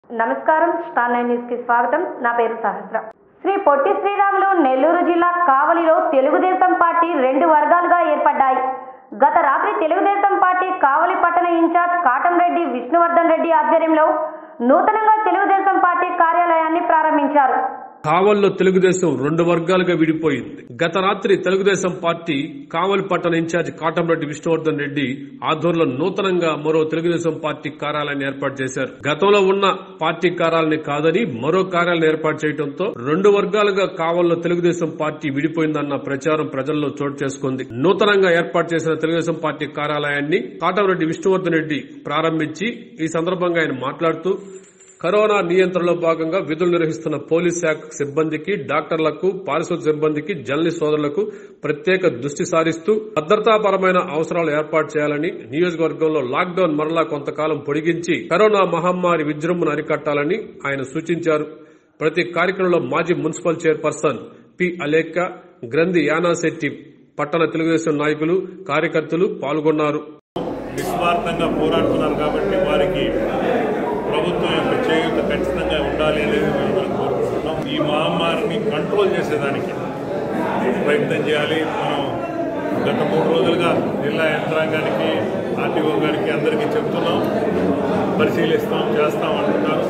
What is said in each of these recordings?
నమస్కారం star nine news కి స్వాగతం నా పేరు సహస్ర శ్రీ పొట్టి శ్రీరాములు నెల్లూరు జిల్లా కావలిలో తెలుగుదేశం పార్టీ రెండు వర్గాలుగా ఏర్పడ్డాయి గత రాత్రి తెలుగుదేశం పార్టీ కావలి పట్టణ ఇన్ఛార్జ్ కాటంరెడ్డి విష్ణువర్ధన్ రెడ్డి ఆధ్వర్యంలో నూతనంగా తెలుగుదేశం పార్టీ కార్యాలయాన్ని ప్రారంభించారు కావల్లో తెలుగుదేశం రెండు వర్గాలుగా విడిపోయింది గత రాత్రి తెలుగుదేశం పార్టీ కావలి పట్టణ ఇన్ఛార్జ్ కాటంరెడ్డి విష్ణువర్ధన్ రెడ్డి ఆధ్వర్యంలో నూతనంగా మరో తెలుగుదేశం పార్టీ కార్యాలయాన్ని ఏర్పాటు చేశారు గతంలో ఉన్న పార్టీ కార్యాలయాన్ని కాదని మరో కార్యాలయాన్ని ఏర్పాటు చేయడంతో రెండు వర్గాలుగా కావల్లో తెలుగుదేశం పార్టీ విడిపోయిందన్న ప్రచారం ప్రజల్లో చోటు చేసుకుంది నూతనంగా ఏర్పాటు చేసిన తెలుగుదేశం పార్టీ కార్యాలయాన్ని కాటంరెడ్డి విష్ణువర్ధన్ రెడ్డి ప్రారంభించి ఈ సందర్భంగా ఆయన మాట్లాడుతూ కరోనా నియంత్రణలో భాగంగా విధులు నిర్వహిస్తున్న పోలీస్ శాఖ సిబ్బందికి డాక్టర్లకు పారిశుద్ధ్య సిబ్బందికి జర్నలిస్ట్ సోదరులకు ప్రత్యేక దృష్టి సారిస్తూ భద్రతాపరమైన అవసరాలు ఏర్పాటు చేయాలని నియోజకవర్గంలో లాక్డౌన్ మరలా కొంతకాలం పొడిగించి కరోనా మహమ్మారి విజృంభణ అరికట్టాలని ఆయన సూచించారు ప్రతి కార్యక్రమంలో మాజీ మున్సిపల్ చైర్పర్సన్ పి అలేక్క గ్రంథి యానాశెట్టి పట్టణ తెలుగుదేశం నాయకులు కార్యకర్తలు పాల్గొన్నారు నిస్వార్థంగా పోరాడుతున్నారు కాబట్టి వారికి ప్రభుత్వం యొక్క చేయూత ఖచ్చితంగా ఉండాలి అనేది మేము కోరుకుంటున్నాం ఈ మహమ్మారిని కంట్రోల్ చేసేదానికి ప్రయత్నం చేయాలి మనం గత మూడు రోజులుగా జిల్లా యంత్రాంగానికి ఆర్టీఓ గారికి అందరికీ చెప్తున్నాం పరిశీలిస్తాం చేస్తాం అంటున్నారు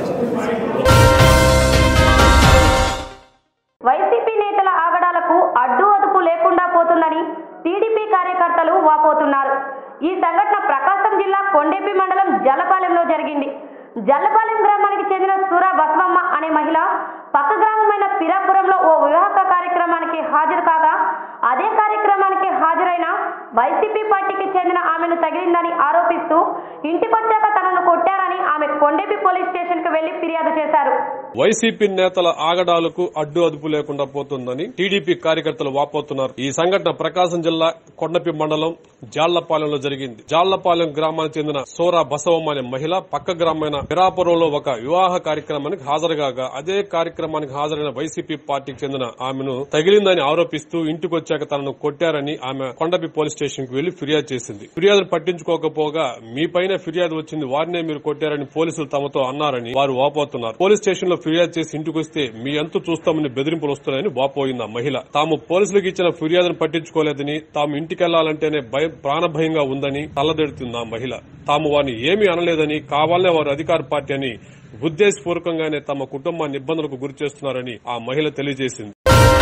వైసీపీ నేతల ఆగడాలకు అడ్డు అదుపు లేకుండా పోతుందని టీడీపీ కార్యకర్తలు వాపోతున్నారు ఈ సంఘటన ప్రకాశం జిల్లా కొండేపి మండలం జలపాలెంలో జరిగింది జల్లపాలెం గ్రామానికి చెందిన సూరా బసవమ్మ అనే మహిళ పక్క గ్రామమైన పిరాపురంలో ఓ వివాహ కార్యక్రమానికి హాజరు కాగా అదే కార్యక్రమానికి హాజరైన వైసీపీ పార్టీకి చెందిన ఆమెను తగిలిందని ఆరోపిస్తూ ఇంటికొచ్చాక తనను కొట్టారని ఆమె కొండేపి పోలీస్ స్టేషన్ కు వెళ్లి ఫిర్యాదు చేశారు వైసీపీ నేతల ఆగడాలకు అడ్డు అదుపు లేకుండా పోతుందని టీడీపీ కార్యకర్తలు వాపోతున్నారు ఈ సంఘటన ప్రకాశం జిల్లా కొండపి మండలం జాళ్లపాలెంలో జరిగింది జాళ్లపాలెం గ్రామానికి చెందిన సోరా బసవమ్మ అనే మహిళ పక్క గ్రామైన పిరాపురంలో ఒక వివాహ కార్యక్రమానికి హాజరుగాగా అదే కార్యక్రమానికి హాజరైన వైసీపీ పార్టీకి చెందిన ఆమెను తగిలిందని ఆరోపిస్తూ ఇంటికొచ్చాక తనను కొట్టారని ఆమె కొండపి పోలీస్ స్టేషన్ కు వెళ్లి ఫిర్యాదు చేసింది ఫిర్యాదును పట్టించుకోకపోగా మీపైన ఫిర్యాదు వచ్చింది వారినే మీరు కొట్టారని పోలీసులు తమతో అన్నారని వారు వాపోతున్నారు పోలీస్ స్టేషన్ లో ఫిర్యాదు చేసి ఇంటికి వస్తే మీ అంతు చూస్తామని బెదిరింపులు వస్తున్నాయని వాపోయింది ఆ మహిళ తాము పోలీసులకు ఇచ్చిన ఫిర్యాదును పట్టించుకోలేదని తాము ఇంటికెళ్లాలంటేనే భయం ప్రాణభయంగా ఉందని తల్లదెడుతుంది ఆ మహిళ తాము వారిని ఏమీ అనలేదని కావాలనే వారు అధికార పార్టీ అని ఉద్దేశపూర్వకంగానే తమ కుటుంబాన్ని ఇబ్బందులకు గురి చేస్తున్నారని ఆ మహిళ తెలియజేసింది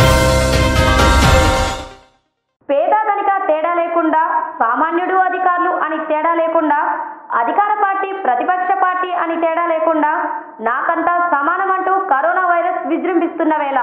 పేద ధనిక తేడా లేకుండా సామాన్యుడు అధికారులు అని తేడా లేకుండా అధికార పార్టీ ప్రతిపక్ష పార్టీ అని తేడా లేకుండా నాకంతా సమానమంటూ కరోనా వైరస్ విజృంభిస్తున్న వేళ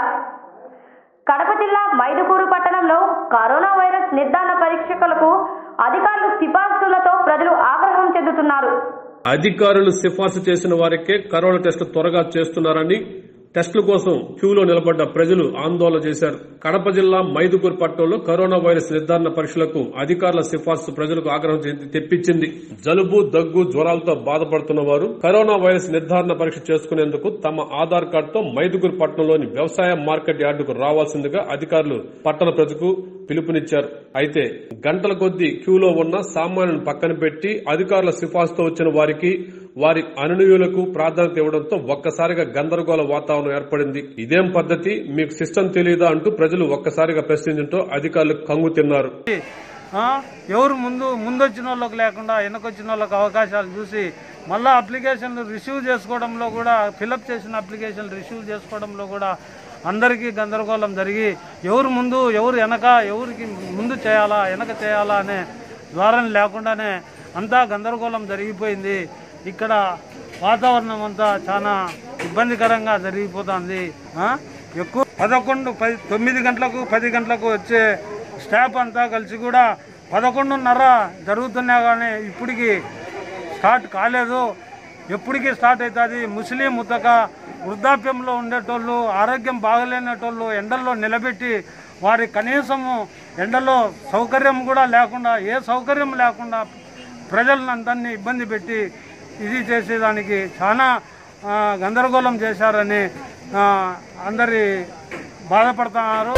కడప జిల్లా మైదుకూరు పట్టణంలో కరోనా వైరస్ నిర్ధారణ పరీక్షకులకు అధికారులు సిఫార్సులతో ప్రజలు ఆగ్రహం చెందుతున్నారు అధికారులు సిఫార్సు చేసిన వారికే కరోనా టెస్టు త్వరగా చేస్తున్నారని టెస్టుల కోసం క్యూలో నిలబడ్డ ప్రజలు ఆందోళన చేశారు కడప జిల్లా మైదుకూరు పట్టణంలో కరోనా వైరస్ నిర్ధారణ పరీక్షలకు అధికారుల సిఫార్సు ప్రజలకు ఆగ్రహం చెంది- తెప్పించింది జలుబు దగ్గు జ్వరాలతో బాధపడుతున్న వారు కరోనా వైరస్ నిర్ధారణ పరీక్ష చేసుకునేందుకు తమ ఆధార్ కార్డుతో మైదుకూరు పట్టణంలోని వ్యవసాయ మార్కెట్ యార్డుకు రావాల్సిందిగా అధికారులు పట్టణ ప్రజలకు పిలుపునిచ్చారు అయితే గంటల కొద్దీ క్యూలో ఉన్న సామాన్యులను పక్కన పెట్టి అధికారుల సిఫార్సుతో వచ్చిన వారికి వారి అనునయులకు ప్రాధాన్యత ఇవ్వడంతో ఒక్కసారిగా గందరగోళ వాతావరణం ఏర్పడింది ఇదేం పద్ధతి మీకు సిస్టమ్ తెలియదా అంటూ ప్రజలు ఒక్కసారిగా ప్రశ్నించడంతో అధికారులు కంగు తిన్నారు ఆ, ఎవరు ముందు ముందొచ్చిన వాళ్ళకి లేకుండా వెనకొచ్చిన వాళ్ళకి అవకాశాలు చూసి మళ్ళీ అప్లికేషన్లు రిసీవ్ చేసుకోవడంలో కూడా ఫిలప్ చేసిన అప్లికేషన్లు రిసీవ్ చేసుకోవడంలో కూడా అందరికీ గందరగోళం జరిగి ఎవరు ముందు ఎవరు వెనక ఎవరికి ముందు చేయాలా వెనక చేయాలా అనే ద్వారం లేకుండానే అంతా గందరగోళం జరిగిపోయింది ఇక్కడ వాతావరణం అంతా చాలా ఇబ్బందికరంగా జరిగిపోతుంది ఆ? ఎక్కువ పదకొండు పది తొమ్మిది గంటలకు పది గంటలకు వచ్చే స్టాఫ్ అంతా కలిసి కూడా పదకొండున్నర జరుగుతున్నా కానీ ఇప్పటికి స్టార్ట్ కాలేదు ఎప్పటికీ స్టార్ట్ అవుతుంది ముస్లిం ముతక వృద్ధాప్యంలో ఉండేటోళ్ళు ఆరోగ్యం బాగలేనటోళ్ళు ఎండల్లో నిలబెట్టి వారి కనీసము ఎండలో సౌకర్యం కూడా లేకుండా ఏ సౌకర్యం లేకుండా ప్రజలను అందరినీ ఇబ్బంది పెట్టి ఇది చేసేదానికి చాలా ఆ, గందరగోళం చేశారని ఆ, అందరి బాధపడుతున్నారు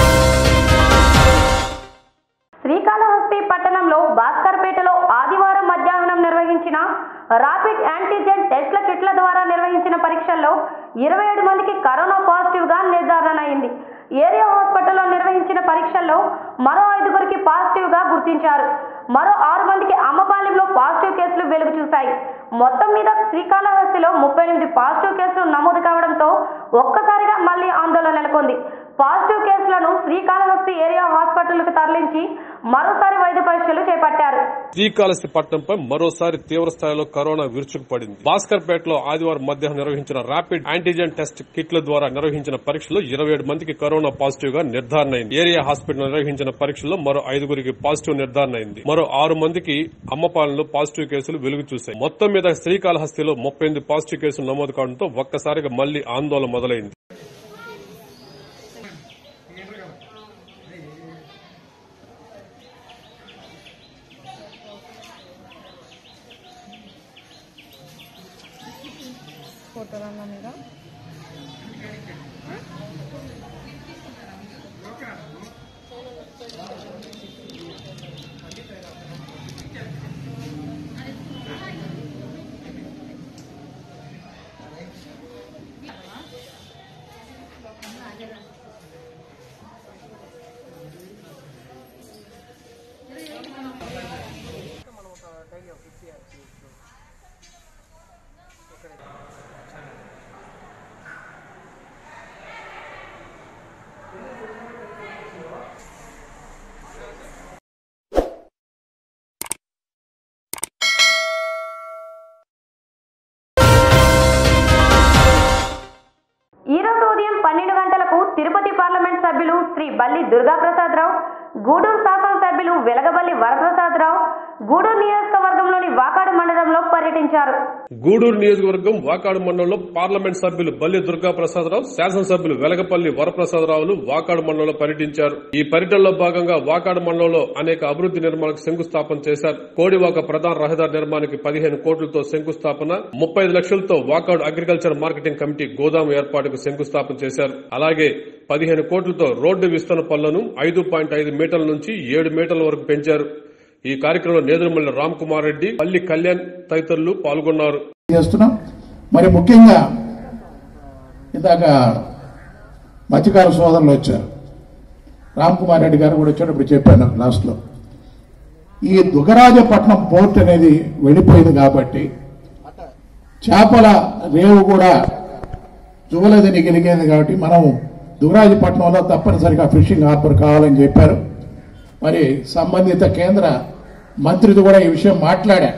శ్రీకాళహస్తి పట్టణంలో భాస్కర్పేటలో ఆదివారం మధ్యాహ్నం నిర్వహించిన ర్యాపిడ్ యాంటీజెన్ టెస్ట్ల కిట్ల ద్వారా నిర్వహించిన పరీక్ష హాస్పిటల్లో ఇరవై ఏడు మందికి కరోనా పాజిటివ్ గా నిర్ధారణ అయింది ఏరియా హాస్పిటల్లో నిర్వహించిన పరీక్షల్లో మరో ఐదుగురికి పాజిటివ్ గా గుర్తించారు మరో ఆరు మందికి అమ్మపాలెంలో పాజిటివ్ కేసులు వెలుగు చూశాయి మొత్తం మీద శ్రీకాళహస్తిలో ముప్పై ఎనిమిది పాజిటివ్ కేసులు నమోదు కావడంతో ఒక్కసారిగా మళ్లీ ఆందోళన నెలకొంది పాజిటివ్ కేసులను శ్రీకాళహస్తి ఏరియా హాస్పిటల్కు తరలించి మరోసారి వైద్య పరీక్షలు చేపట్టారు శ్రీకాళహస్తి పట్టణంపై మరోసారి తీవ్ర స్థాయిలో కరోనా విరుచుకుపడింది భాస్కర్పేటలో ఆదివారం మధ్యాహ్నం నిర్వహించిన ర్యాపిడ్ యాంటీజెన్ టెస్ట్ కిట్ల ద్వారా నిర్వహించిన పరీక్షలో ఇరవై ఏడు మందికి కరోనా పాజిటివ్ గా నిర్ధారణ అయింది ఏరియా హాస్పిటల్ నిర్వహించిన పరీక్షలో మరో ఐదుగురికి పాజిటివ్ నిర్ధారణ అయింది మరో ఆరు మందికి అమ్మపాలెంలో పాజిటివ్ కేసులు వెలుగు చూశాయి మొత్తం మీద శ్రీకాళహస్తిలో ముప్పై ఎనిమిది పాజిటివ్ కేసులు నమోదు కావడంతో ఒక్కసారిగా మళ్లీ ఆందోళన మొదలైంది ఫోటోలన్నా మీద ఈ రోజు ఉదయం పన్నెండు గంటలకు తిరుపతి పార్లమెంట్ సభ్యులు శ్రీ బల్లి దుర్గాప్రసాదరావు గూడూరు శాసనసభ్యులు వెలగబల్లి వరప్రసాదరావు గూడూరు నియోజకవర్గంలోని వాకాడు మండలంలో పర్యటించారు గూడూరు నియోజకవర్గం వాకాడు మండలంలో పార్లమెంట్ సభ్యులు బల్లి దుర్గా ప్రసాదరావు శాసనసభ్యులు వెలగపల్లి వరప్రసాదరావులు వాకాడు మండలంలో పర్యటించారు ఈ పర్యటనలో భాగంగా వాకాడు మండలంలో అనేక అభివృద్ది నిర్మాణాలకు శంకుస్థాపన చేశారు కోడివాక ప్రధాన రహదారి నిర్మాణానికి పదిహేను కోట్లతో శంకుస్థాపన ముప్పై ఐదు లక్షలతో వాకాడు అగ్రికల్చర్ మార్కెటింగ్ కమిటీ గోదాము ఏర్పాటుకు శంకుస్థాపన చేశారు అలాగే పదిహేను కోట్లతో రోడ్డు విస్తరణ పనులను ఐదు పాయింట్ ఐదు మీటర్ల నుంచి ఏడు మీటర్ల వరకు పెంచారు ఈ కార్యక్రమంలో నేదురుమల్లి రామ్ కుమార్ రెడ్డి పల్లి కళ్యాణ్ తదితరులు పాల్గొన్నారు చేస్తున్నాం మరి ముఖ్యంగా ఇందాక మత్స్యకార సోదరులు వచ్చారు రామ్ కుమార్ రెడ్డి గారు కూడా వచ్చారు ఇప్పుడు చెప్పాను లాస్ట్లో ఈ దుగరాజపట్నం పోర్ట్ అనేది వెళ్ళిపోయింది కాబట్టి చేపల రేవు కూడా జువలదని గెలిగేది కాబట్టి మనం దుగరాజపట్నంలో తప్పనిసరిగా ఫిషింగ్ హార్బర్ కావాలని చెప్పారు మరి సంబంధిత కేంద్ర మంత్రితో కూడా ఈ విషయం మాట్లాడా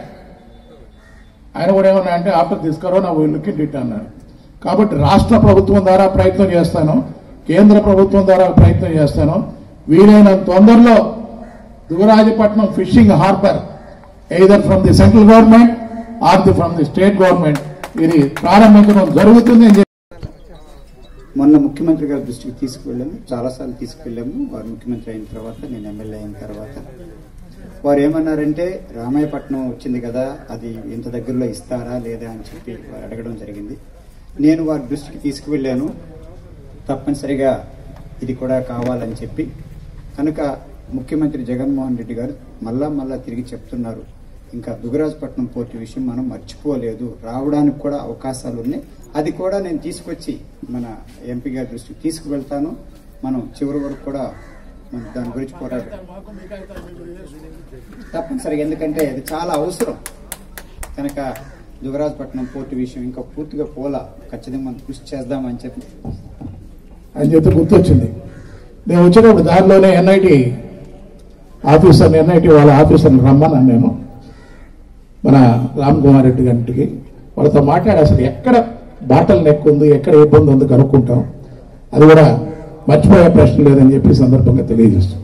ఆయన కూడా ఏమన్నా అంటే after this corona we'll look it అన్నారు కాబట్టి రాష్ట్ర ప్రభుత్వం ద్వారా ప్రయత్నం చేస్తాను కేంద్ర ప్రభుత్వం ద్వారా ప్రయత్నం చేస్తాను వీలైనంత తొందరలో Dugarajapatnam fishing harbour either from the central government or the from the state government ఇది ప్రారంభించడం జరుగుతుంది అని చెప్పి మొన్న ముఖ్యమంత్రి గారి దృష్టికి తీసుకువెళ్ళాము చాలాసార్లు తీసుకువెళ్ళాము వారు ముఖ్యమంత్రి అయిన తర్వాత నేను ఎమ్మెల్యే అయిన తర్వాత వారు ఏమన్నారంటే రామాయపట్నం వచ్చింది కదా అది ఇంత దగ్గరలో ఇస్తారా లేదా అని చెప్పి వారు అడగడం జరిగింది నేను వారి దృష్టికి తీసుకువెళ్ళాను తప్పనిసరిగా ఇది కూడా కావాలని చెప్పి కనుక ముఖ్యమంత్రి జగన్మోహన్ రెడ్డి గారు మళ్ళా మళ్ళా తిరిగి చెప్తున్నారు ఇంకా దుగరాజపట్నం పోర్టు విషయం మనం మర్చిపోలేదు రావడానికి కూడా అవకాశాలు ఉన్నాయి అది కూడా నేను తీసుకొచ్చి మన ఎంపీ గారి దృష్టికి తీసుకువెళ్తాను మనం చివరి వరకు కూడా మనం దాని గురించి పోరాడు తప్పనిసరిగా ఎందుకంటే అది చాలా అవసరం కనుక దుగరాజపట్నం పోర్టు విషయం ఇంకా పూర్తిగా పోలా ఖచ్చితంగా మనం కృషి చేద్దామని చెప్పి అని చెప్పి గుర్తొచ్చింది నేను వచ్చేటప్పుడు దారిలోనే ఎన్ఐటి ఆఫీసర్ ఎన్ఐటి వాళ్ళ ఆఫీసర్ని రమ్మన్నాను నేను మన రామ్ కుమార్ రెడ్డి గారికి వాళ్ళతో మాట్లాడి అసలు ఎక్కడ బాటల్ నెక్ ఉంది ఎక్కడ ఇబ్బంది ఉంది కనుక్కుంటాం అది కూడా మర్చిపోయే ప్రశ్న లేదని చెప్పి ఈ సందర్భంగా తెలియజేస్తాం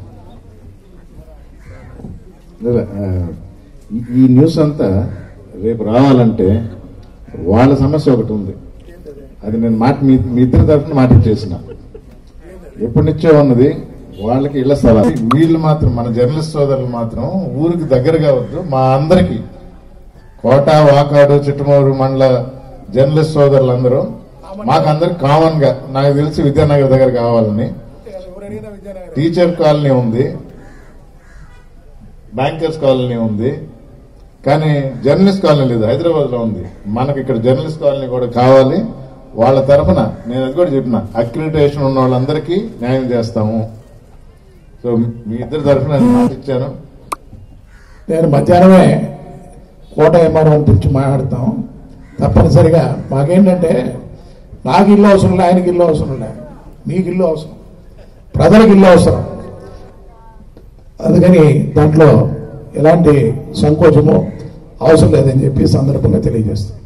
లేదా, ఆ, ఈ- ఈ న్యూస్ అంతా రేపు రావాలంటే వాళ్ళ సమస్య ఒకటి ఉంది అది నేను మాట మీ మీ ఇద్దరి తరఫున మాట ఇచ్చేసిన ఎప్పటి నుంచో ఉన్నది వాళ్ళకి ఇళ్ల స్థలాలు వీళ్ళు మాత్రం మన జర్నలిస్ట్ సోదరులు మాత్రం ఊరికి దగ్గరగా వద్దు మా అందరికి కోట వాకాడు చిట్టుమూరు మండల జర్నలిస్ట్ సోదరులందరూ మాకు అందరికి కామన్ గా నాకు తెలిసి విద్యానగర్ దగ్గర కావాలని టీచర్ కాలనీ ఉంది బ్యాంకర్స్ కాలనీ ఉంది కానీ జర్నలిస్ట్ కాలనీ లేదు హైదరాబాద్ లో ఉంది మనకి ఇక్కడ జర్నలిస్ట్ కాలనీ కూడా కావాలి వాళ్ళ తరఫున నేను అది కూడా చెప్పిన అక్రిడిటేషన్ ఉన్న వాళ్ళందరికీ న్యాయం చేస్తాము సో మీ ఇద్దరి తరఫున నేను మాట ఇచ్చాను నేను మధ్యాహ్నమే కోట ఎంఆర్ఓ పిలిచి మాట్లాడతాం తప్పనిసరిగా మాకేంటంటే నాకు ఇల్లు అవసరం లే ఆయనకి ఇల్లు అవసరం లే మీకు ఇల్లు అవసరం ప్రజలకు ఇల్లు అవసరం అందుకని దాంట్లో ఎలాంటి సంకోచము అవసరం లేదని చెప్పి ఈ సందర్భంగా తెలియజేస్తాం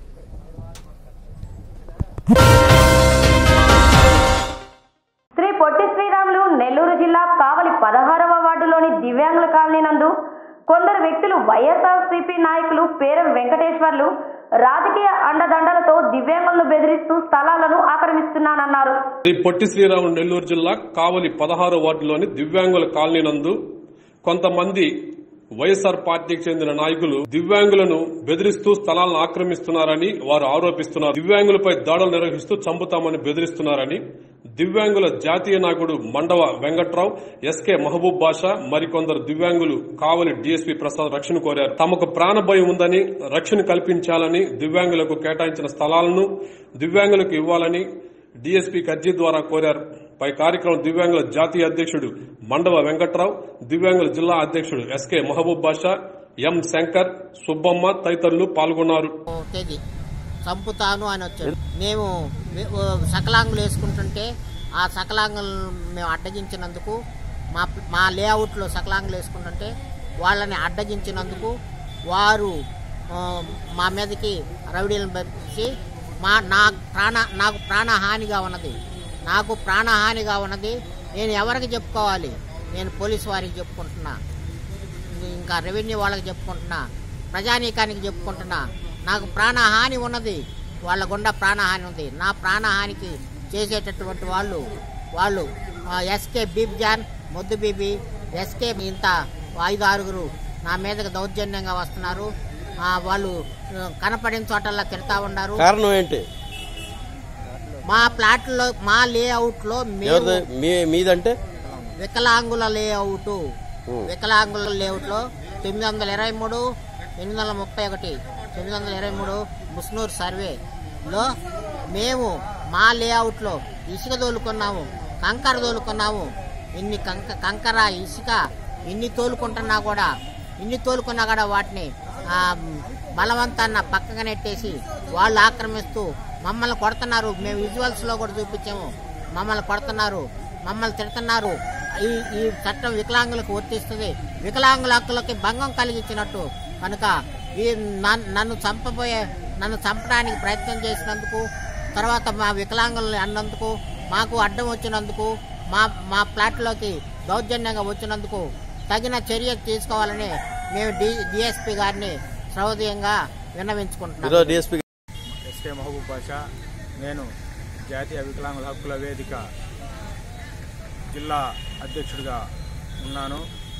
శ్రీ పొట్టి శ్రీరాములు నెల్లూరు జిల్లా కావలి పదహారవ వార్డులోని దివ్యాంగుల కాలనీ నందు కొందరు వ్యక్తులు వైఎస్ఆర్సీపీ నాయకులు పేరం వెంకటేశ్వర్లు రాజకీయ అండదండలతో దివ్యాంగులను బెదిరిస్తూ స్థలాలను ఆక్రమిస్తున్నానన్నారు శ్రీ పొట్టి శ్రీరాములు నెల్లూరు జిల్లా కావలి పదహారో వార్డులోని దివ్యాంగుల కాలనీ నందు కొంతమంది వైఎస్ఆర్ పార్టీకి చెందిన నాయకులు దివ్యాంగులను బెదిరిస్తూ స్థలాలను ఆక్రమిస్తున్నారని వారు ఆరోపిస్తున్నారు దివ్యాంగులపై దాడులు నిర్వహిస్తూ చంపుతామని బెదిరిస్తున్నారని దివ్యాంగుల జాతీయ నాయకుడు మండవ వెంకట్రావు ఎస్కే మహబూబ్ బాషా మరికొందరు దివ్యాంగులు కావలి డీఎస్పీ ప్రసాద్ రక్షణ కోరారు తమకు ప్రాణ భయం ఉందని రక్షణ కల్పించాలని దివ్యాంగులకు కేటాయించిన స్థలాలను దివ్యాంగులకు ఇవ్వాలని డీఎస్పీకి అర్జీ ద్వారా కోరారు పై కార్యక్రమం దివ్యాంగుల జాతీయ అధ్యక్షుడు మండవ వెంకట్రావు దివ్యాంగుల జిల్లా అధ్యక్షుడు ఎస్కే మహబూబ్ బాషా ఎం శంకర్ సుబ్బమ్మ తదితరులు పాల్గొన్నారు తేదీ చంపుతాను అని వచ్చాడు మేము వి- ఓ సకలాంగులు వేసుకుంటుంటే ఆ సకలాంగులు మేము అడ్డగించినందుకు మా మా లేఅవుట్లో సకలాంగులు వేసుకుంటుంటే వాళ్ళని అడ్డగించినందుకు వారు ఆ, మా మీదకి రౌడీలను పంపించి మా నా ప్రాణ నాకు ప్రాణహానిగా ఉన్నది నాకు ప్రాణహానిగా ఉన్నది నేను ఎవరికి చెప్పుకోవాలి నేను పోలీసు వారికి చెప్పుకుంటున్నా ఇంకా రెవెన్యూ వాళ్ళకి చెప్పుకుంటున్నా ప్రజానీకానికి చెప్పుకుంటున్నా నాకు ప్రాణహాని ఉన్నది వాళ్ళ గుండా ప్రాణహాని ఉంది నా ప్రాణహానికి చేసేటటువంటి వాళ్ళు వాళ్ళు ఆ, ఎస్కే బీబ్ జాన్ ముద్దు బీబీ ఎస్కే ఇంత ఐదు ఆరుగురు నా మీదకి దౌర్జన్యంగా వస్తున్నారు ఆ, వాళ్ళు ఆ, కనపడిన చోటల్లా తిడతా ఉన్నారు కారణం ఏంటి మా ప్లాట్లో మా లేఅవుట్లో మేము ఎవరిది మీ మీదంటే వికలాంగుల లేఅవుట్ వికలాంగుల లేఅవుట్ లో తొమ్మిది వందల ఇరవై మూడు ఎనిమిది వందల ముప్పై ఒకటి తొమ్మిది వందల ఇరవై మూడు ముస్నూర్ సర్వేలో మేము మా లేఅవుట్ లో ఇసుక తోలుకున్నాము కంకర తోలుకున్నాము ఇన్ని కంక కంకర ఇసుక ఇన్ని తోలుకుంటున్నా కూడా ఇన్ని తోలుకున్నా కూడా వాటిని ఆ, బలవంతాన్న పక్కగా నెట్టేసి వాళ్ళు ఆక్రమిస్తూ మమ్మల్ని కొడుతున్నారు మేము విజువల్స్ లో కూడా చూపించాము మమ్మల్ని కొడుతున్నారు మమ్మల్ని తిడుతున్నారు ఈ ఈ చట్టం వికలాంగులకు వర్తిస్తుంది వికలాంగుల హక్కులకి భంగం కలిగించినట్టు కనుక ఈ నన్- నన్ను చంపబోయే నన్ను చంపడానికి ప్రయత్నం చేసినందుకు తర్వాత మా వికలాంగులను అన్నందుకు మాకు అడ్డం వచ్చినందుకు మా మా ప్లాట్లోకి దౌర్జన్యంగా వచ్చినందుకు తగిన చర్య తీసుకోవాలని మేము డి డిఎస్పీ గారిని సౌదీయంగా విన్నవించుకుంటున్నాం ఈరోజు డిఎస్పీ ఎస్కే మహబూబ్ బాషా నేను జాతీయ వికలాంగుల హక్కుల వేదిక జిల్లా అధ్యక్షుడిగా ఉన్నాను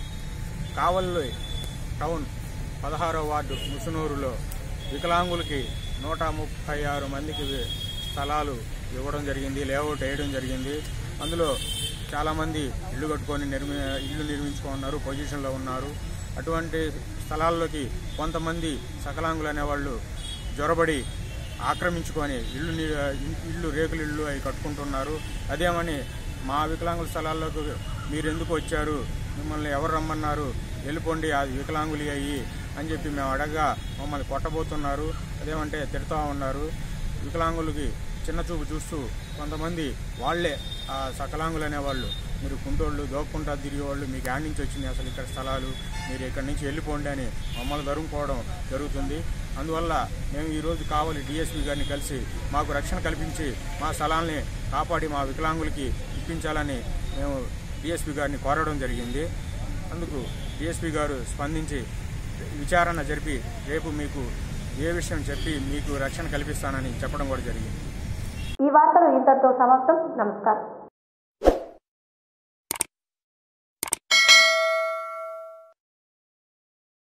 కావలి టౌన్ పదహారో వార్డు ముసునూరులో వికలాంగులకి నూట ముప్పై ఆరు మందికి స్థలాలు ఇవ్వడం జరిగింది లేఅవుట్ వేయడం జరిగింది అందులో చాలామంది ఇల్లు కట్టుకొని నిర్మి ఇల్లు నిర్మించుకున్నారు పొజిషన్లో ఉన్నారు అటువంటి స్థలాల్లోకి కొంతమంది సకలాంగులు అనేవాళ్ళు జొరబడి ఆక్రమించుకొని ఇల్లు ని- ఇల్లు రేకులు ఇల్లు అవి కట్టుకుంటున్నారు అదేమని మా వికలాంగుల స్థలాల్లోకి మీరు ఎందుకు వచ్చారు మిమ్మల్ని ఎవరు రమ్మన్నారు వెళ్ళిపోండి అది వికలాంగులు అయ్యి అని చెప్పి మేము అడగగా మమ్మల్ని కొట్టబోతున్నారు అదేమంటే తిడతా ఉన్నారు వికలాంగులకి చిన్న చూపు చూస్తూ కొంతమంది వాళ్ళే ఆ సకలాంగులు అనేవాళ్ళు మీరు కుంటోళ్ళు దోక్కుంటా తిరిగేవాళ్ళు మీకు యాడ్ నుంచి వచ్చింది అసలు ఇక్కడ స్థలాలు మీరు ఇక్కడి నుంచి వెళ్ళిపోండి అని మమ్మల్ని ధరుముకోవడం జరుగుతుంది అందువల్ల మేము ఈరోజు కావాలి డిఎస్పీ గారిని కలిసి మాకు రక్షణ కల్పించి మా స్థలాల్ని కాపాడి మా వికలాంగులకి ఇప్పించాలని మేము డిఎస్పీ గారిని కోరడం జరిగింది అందుకు డిఎస్పీ గారు స్పందించి విచారణ జరిపి రేపు మీకు ఏ విషయం చెప్పి మీకు రక్షణ కల్పిస్తానని చెప్పడం కూడా జరిగింది ఈ వార్తలు ఇంతటితో సమాప్తం నమస్కారం